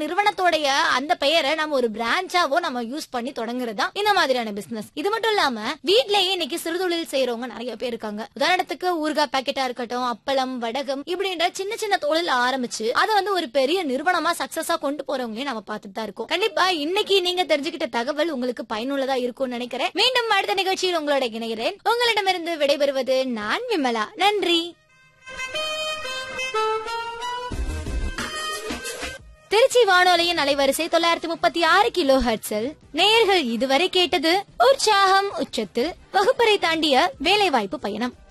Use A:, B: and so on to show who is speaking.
A: நிறுவனத்தோடைய அந்த பெயரை நம்ம ஒரு பிரான்ச்சாவோ நம்ம யூஸ் பண்ணி தொடங்குறது தான் இந்த மாதிரியான பிசினஸ் இது மட்டும் இல்லாம வீட்லயே இன்னைக்கு சிறுதொழில் செய்யறவங்க நிறைய பேர் இருக்காங்க உதாரணத்துக்கு ஊர்கா பாக்கெட்டா இருக்கட்டும் அப்பளம் வடகம் இப்படின்ற சின்ன சின்ன தொழில் ஆரம்பிச்சு அதை வந்து ஒரு பெரிய நிறுவனமா சக்சஸா கொண்டு போறவங்களையும் நம்ம பார்த்துட்டு தான் இருக்கோம் கண்டிப்பா இன்னைக்கு நீங்க தெரிஞ்சுக்கிட்ட தகவல் உங்களுக்கு பயனுள்ளதா இருக்கும்னு நினைக்கிறேன் மீண்டும் அடுத்த நிகழ்ச்சியில் உங்களோட இணைகிறேன் உங்களிடமிருந்து விடைபெறுவது நான் விமலா நன்றி திருச்சி வானொலியின் அலைவரிசை தொள்ளாயிரத்தி முப்பத்தி ஆறு கிலோ ஹெர்ட்ஸில் நேயர்கள் இதுவரை கேட்டது உற்சாகம் உச்சத்தில் வகுப்பறை தாண்டிய வேலைவாய்ப்பு பயணம்